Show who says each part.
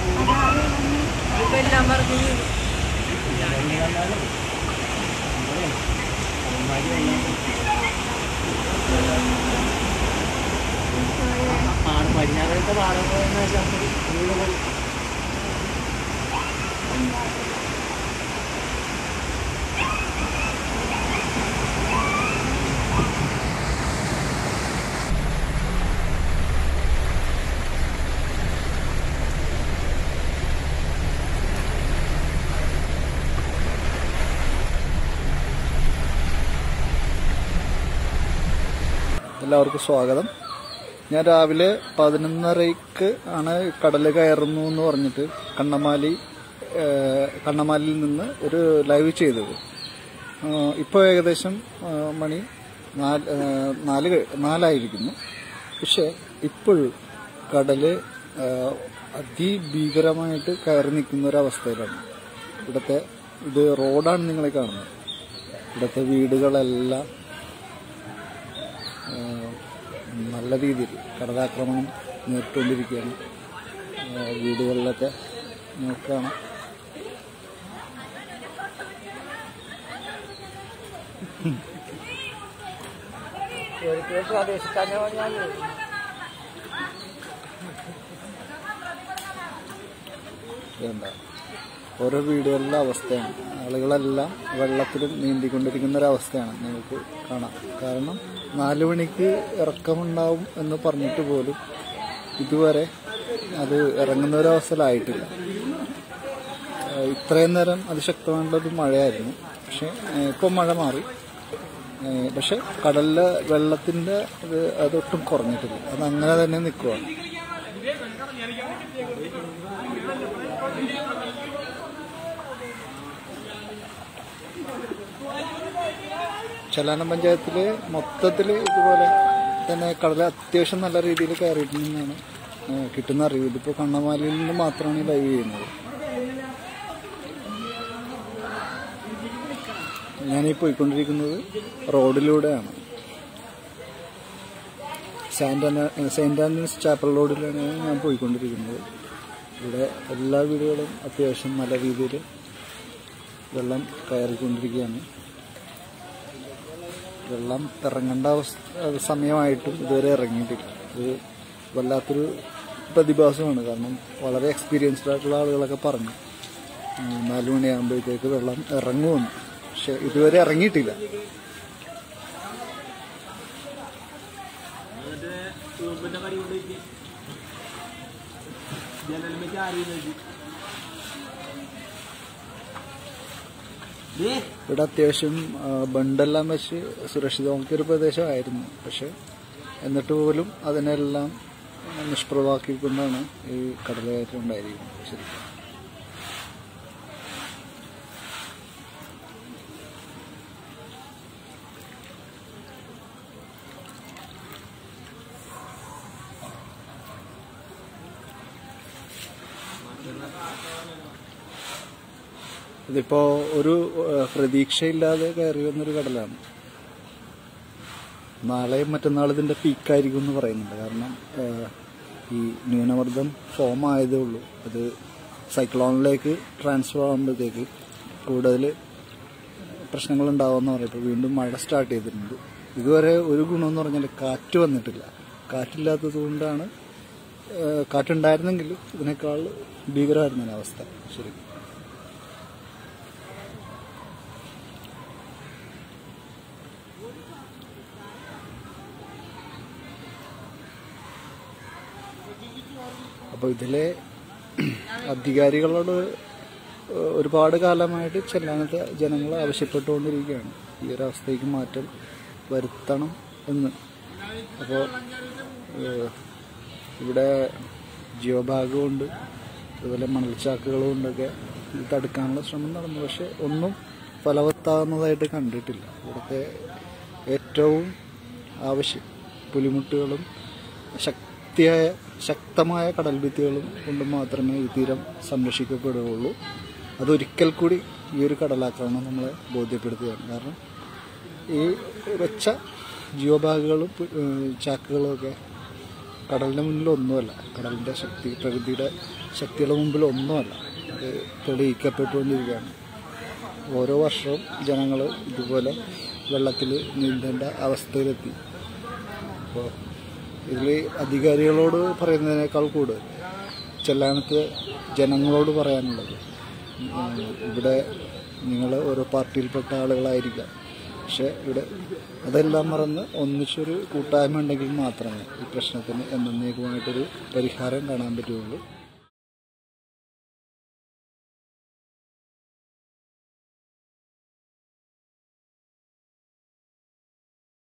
Speaker 1: ഇപ്പൊ എല്ലാം പറഞ്ഞു
Speaker 2: ആണ് പടിഞ്ഞാറത്തെ ഭാഗങ്ങൾ എന്ന് വെച്ചാൽ വീടുകൾ
Speaker 3: എല്ലാവർക്കും സ്വാഗതം ഞാൻ രാവിലെ പതിനൊന്നരയ്ക്ക് ആണ് കടൽ കയറുന്നു എന്ന് പറഞ്ഞിട്ട് കണ്ണമാലി ഏഹ്, കണ്ണമാലിയിൽ നിന്ന് ഒരു ലൈവ് ചെയ്തത് ഇപ്പോൾ ഏകദേശം ആ, മണി നാല് ഏഹ്, നാല് കഴി- നാലായിരിക്കുന്നു പക്ഷെ ഇപ്പോഴും കടല് ആ, അതിഭീകരമായിട്ട് കയറി നിൽക്കുന്ന ഒരു അവസ്ഥയിലാണ് ഇവിടുത്തെ ഇത് റോഡാണ് നിങ്ങളെ കാണുന്നത് ഇവിടുത്തെ വീടുകളെല്ലാം ആഹ് നല്ല രീതിയിൽ കടലാക്രമണം നേരിട്ടുകൊണ്ടിരിക്കുകയാണ് ആഹ് വീടുകളിലൊക്കെ നോക്കുകയാണ്
Speaker 2: ഒരിക്കലും പ്രദേശത്താനെ പറഞ്ഞാൽ
Speaker 3: വേണ്ട ഓരോ വീടുകളിലെ അവസ്ഥയാണ് ആളുകളെല്ലാം വെള്ളത്തിലും നീന്തിക്കൊണ്ടിരിക്കുന്ന ഒരു അവസ്ഥയാണ് നിങ്ങൾക്ക് കാണാം കാരണം നാലു മണിക്ക് ഇറക്കമുണ്ടാവും എന്ന് പറഞ്ഞിട്ട് പോലും ഇതുവരെ അത് ഇറങ്ങുന്ന ഒരു അവസ്ഥയിലായിട്ടില്ല ഏഹ് ഇത്രയും നേരം അതിശക്തമായിട്ടുള്ളൊരു മഴയായിരുന്നു പക്ഷെ ഏഹ് ഇപ്പം മഴ മാറി ഏഹ് പക്ഷെ കടലിലെ വെള്ളത്തിന്റെ ഇത് അതൊട്ടും കുറഞ്ഞിട്ടില്ല അത് അങ്ങനെ തന്നെ നിൽക്കുവാണ് ചലാനം പഞ്ചായത്തില് മൊത്തത്തില് ഇതുപോലെ തന്നെ കടൽ അത്യാവശ്യം നല്ല രീതിയിൽ കയറിയിട്ടുണ്ടെന്നാണ് ഏഹ് കിട്ടുന്ന അറിവ് ഇതിപ്പോ കണ്ണമാലിയിൽ നിന്ന് മാത്രമാണ് ഈ ലൈവ് ചെയ്യുന്നത് ഞാനീ പോയിക്കൊണ്ടിരിക്കുന്നത് റോഡിലൂടെയാണ് സെന്റ് ആന- സെന്റ് ആൻഡ്രീസ് ചാപ്പൽ റോഡിലാണ് ഞാൻ പോയിക്കൊണ്ടിരിക്കുന്നത് ഇവിടെ എല്ലാ വീടുകളും അത്യാവശ്യം നല്ല രീതിയിൽ വെള്ളം കയറിക്കൊണ്ടിരിക്കുകയാണ് വെള്ളം ഇറങ്ങേണ്ട അവസ്ഥ സമയമായിട്ടും ഇതുവരെ ഇറങ്ങിയിട്ടില്ല ഇത് വല്ലാത്തൊരു പ്രതിഭാസമാണ് കാരണം വളരെ എക്സ്പീരിയൻസ്ഡ് ആയിട്ടുള്ള ആളുകളൊക്കെ പറഞ്ഞു ഉം, നാല് മണിയാകുമ്പോഴത്തേക്ക് വെള്ളം ഇറങ്ങുമെന്ന് പക്ഷെ ഇതുവരെ ഇറങ്ങിയിട്ടില്ല ഇവിടെ അത്യാവശ്യം ആ, ബണ്ടെല്ലാം വെച്ച് സുരക്ഷിതമാക്കിയ ഒരു പ്രദേശമായിരുന്നു പക്ഷെ എന്നിട്ട് പോലും അതിനെല്ലാം നിഷ്പ്രഭമാക്കിക്കൊണ്ടാണ് ഈ കടലുകയറ്റം ഉണ്ടായിരിക്കുന്നത് ശരിക്കും ഇതിപ്പോ ഒരു ഏഹ്, പ്രതീക്ഷയില്ലാതെ കയറി വന്നൊരു കടലാണ് നാളെയും മറ്റന്നാൾ ഇതിന്റെ പീക്കായിരിക്കും എന്ന് പറയുന്നുണ്ട് കാരണം ഏഹ്, ഈ ന്യൂനമർദ്ദം ഫോം ആയതേ ഉള്ളൂ അത് സൈക്ലോണിലേക്ക് ട്രാൻസ്ഫർ ആകുമ്പോഴത്തേക്ക് കൂടുതൽ പ്രശ്നങ്ങൾ ഉണ്ടാവുമെന്ന് പറയും ഇപ്പോൾ വീണ്ടും മഴ സ്റ്റാർട്ട് ചെയ്തിട്ടുണ്ട് ഇതുവരെ ഒരു ഗുണമെന്ന് പറഞ്ഞാൽ കാറ്റ് വന്നിട്ടില്ല കാറ്റില്ലാത്തത് കൊണ്ടാണ് ഏഹ്, കാറ്റുണ്ടായിരുന്നെങ്കിൽ ഇതിനേക്കാൾ ഭീകരമായിരുന്നു ഈ അവസ്ഥ ശരി അപ്പോൾ ഇതിലെ അധികാരികളോട് ഏഹ്, ഒരുപാട് കാലമായിട്ട് ചെല്ലാനത്തെ ജനങ്ങൾ ആവശ്യപ്പെട്ടുകൊണ്ടിരിക്കുകയാണ് ഈ ഒരു അവസ്ഥയ്ക്ക് മാറ്റം വരുത്തണം എന്ന് അപ്പോൾ ഇവിടെ ജിയോബാഗുമുണ്ട് അതുപോലെ മണൽച്ചാക്കുകളും കൊണ്ടൊക്കെ ഇത് തടുക്കാനുള്ള ശ്രമം നടന്നു പക്ഷെ ഒന്നും ഫലവത്താകുന്നതായിട്ട് കണ്ടിട്ടില്ല ഇവിടുത്തെ ഏറ്റവും ആവശ്യം പുലിമുട്ടുകളും ശക്തിയായ ശക്തമായ കടൽ ഭിത്തികളും കൊണ്ട് മാത്രമേ ഈ തീരം സംരക്ഷിക്കപ്പെടുകയുള്ളൂ അതൊരിക്കൽ കൂടി ഈ ഒരു കടലാക്രമണം നമ്മളെ ബോധ്യപ്പെടുത്തുകയാണ് കാരണം ഈ വെച്ച ജിയോ ബാഗുകളും പു- ഏഹ് ചാക്കുകളും ഒക്കെ കടലിന്റെ മുന്നിൽ ഒന്നുമല്ല കടലിന്റെ ശക്തി പ്രകൃതിയുടെ ശക്തികളുടെ മുമ്പിൽ ഒന്നുമല്ല അത് തെളിയിക്കപ്പെട്ടുകൊണ്ടിരിക്കുകയാണ് ഓരോ വർഷവും ജനങ്ങൾ ഇതുപോലെ വെള്ളത്തിൽ നീന്തേണ്ട അവസ്ഥയിലെത്തി അപ്പോൾ ഇതിൽ അധികാരികളോട് പറയുന്നതിനേക്കാൾ കൂടുതൽ ചെല്ലാനത്ത് ജനങ്ങളോട് പറയാനുള്ളത് ഉം, ഇവിടെ നിങ്ങൾ ഓരോ പാർട്ടിയിൽപ്പെട്ട ആളുകളായിരിക്കാം പക്ഷെ ഇവിടെ അതെല്ലാം മറന്ന് ഒന്നിച്ചൊരു കൂട്ടായ്മ ഉണ്ടെങ്കിൽ മാത്രമേ ഈ പ്രശ്നത്തിന് എന്നേക്കുമായിട്ടൊരു പരിഹാരം കാണാൻ പറ്റുകയുള്ളൂ